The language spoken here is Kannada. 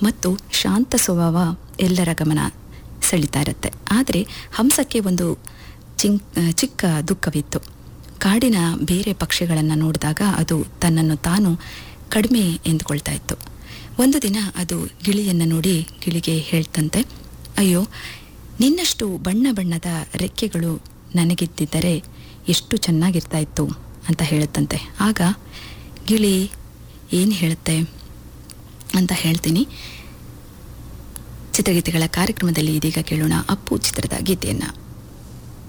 ಮತ್ತು ಶಾಂತ ಸ್ವಭಾವ ಎಲ್ಲರ ಗಮನ ಸೆಳೀತಾ ಇರುತ್ತೆ ಆದರೆ ಹಂಸಕ್ಕೆ ಒಂದು ಚಿಂಕ್ ಚಿಕ್ಕ ದುಃಖವಿತ್ತು ಕಾಡಿನ ಬೇರೆ ಪಕ್ಷಿಗಳನ್ನು ನೋಡಿದಾಗ ಅದು ತನ್ನನ್ನು ತಾನು ಕಡಿಮೆ ಎಂದುಕೊಳ್ತಾ ಇತ್ತು ಒಂದು ದಿನ ಅದು ಗಿಳಿಯನ್ನು ನೋಡಿ ಗಿಳಿಗೆ ಹೇಳ್ತಂತೆ ಅಯ್ಯೋ ನಿನ್ನಷ್ಟು ಬಣ್ಣ ಬಣ್ಣದ ರೆಕ್ಕೆಗಳು ನನಗಿದ್ದಿದ್ದರೆ ಎಷ್ಟು ಚೆನ್ನಾಗಿರ್ತಾ ಇತ್ತು ಅಂತ ಹೇಳುತ್ತಂತೆ ಆಗ ಗಿಳಿ ಏನು ಹೇಳುತ್ತೆ ಅಂತ ಹೇಳ್ತೀನಿ ಚಿತ್ರಗೀತೆಗಳ ಕಾರ್ಯಕ್ರಮದಲ್ಲಿ ಇದೀಗ ಕೇಳೋಣ ಅಪ್ಪು ಚಿತ್ರದ ಗೀತೆಯನ್ನು